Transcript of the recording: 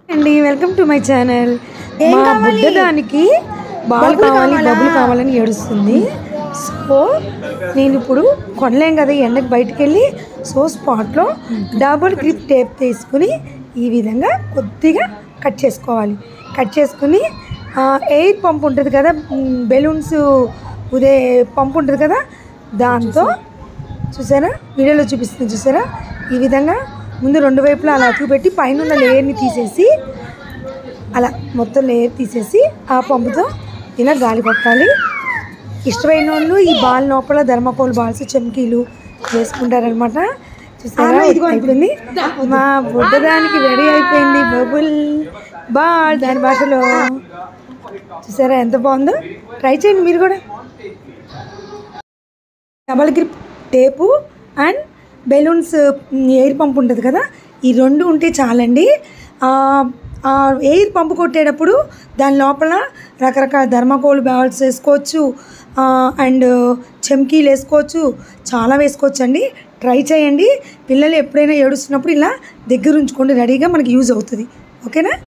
అండి welcome to my channel ఏం మా కావాలి? బుడ్డదానికి బాల్ బబ్బులు కావాలి కావాలా? బబ్బులు కావాలని ఏడుస్తుంది సో నేను ఇప్పుడు కొనలేం కదా ఈ ఎండకి బయటికి వెళ్ళి సో స్పాట్లో డబుల్ గ్రిప్ టేప్ తీసుకుని ఈ విధంగా కొద్దిగా కట్ చేసుకోవాలి కట్ చేసుకుని ఎయిర్ పంప్ ఉంటుంది కదా బెలూన్స్ ఉదే పంప్ ఉంటుంది కదా దాంతో చూసారా వీడియోలో చూపిస్తుంది చూసారా ఈ విధంగా ముందు రెండు వైపులా అలా అతుకు పెట్టి పైన ఉన్న లేయర్ని తీసేసి అలా మొత్తం లేయర్ తీసేసి ఆ పంపుతో ఇలా గాలి కొట్టాలి ఇష్టమైన వాళ్ళు ఈ బాల్ లోపల ధర్మకోల్ బాల్స్ చెమ్కీలు వేసుకుంటారనమాట చూసారా ఆ, ఇదిగో అయిపోయింది మా బుడ్డదానికి రెడీ అయిపోయింది బబుల్ బాల్ దాని భాషలో చూసారా ఎంత బాగుందో ట్రై చేయండి మీరు కూడా double grip tape and balloons air pump ఉంటుంది కదా ఈ రెండు ఉంటే చాలండి ఆ, ఆ ఎయిర్ పంప్ కొట్టేటప్పుడు దాని లోపల రకరకాల ధర్మకోల్ బ్యాల్స్ వేసుకోవచ్చు ఆ, అండ్ చెమ్కీలు వేసుకోవచ్చు చాలా వేసుకోవచ్చు అండి ట్రై చేయండి పిల్లలు ఎప్పుడైనా ఏడుస్తున్నప్పుడు ఇలా దగ్గర ఉంచుకోండి రెడీగా మనకి యూజ్ అవుతుంది ఓకేనా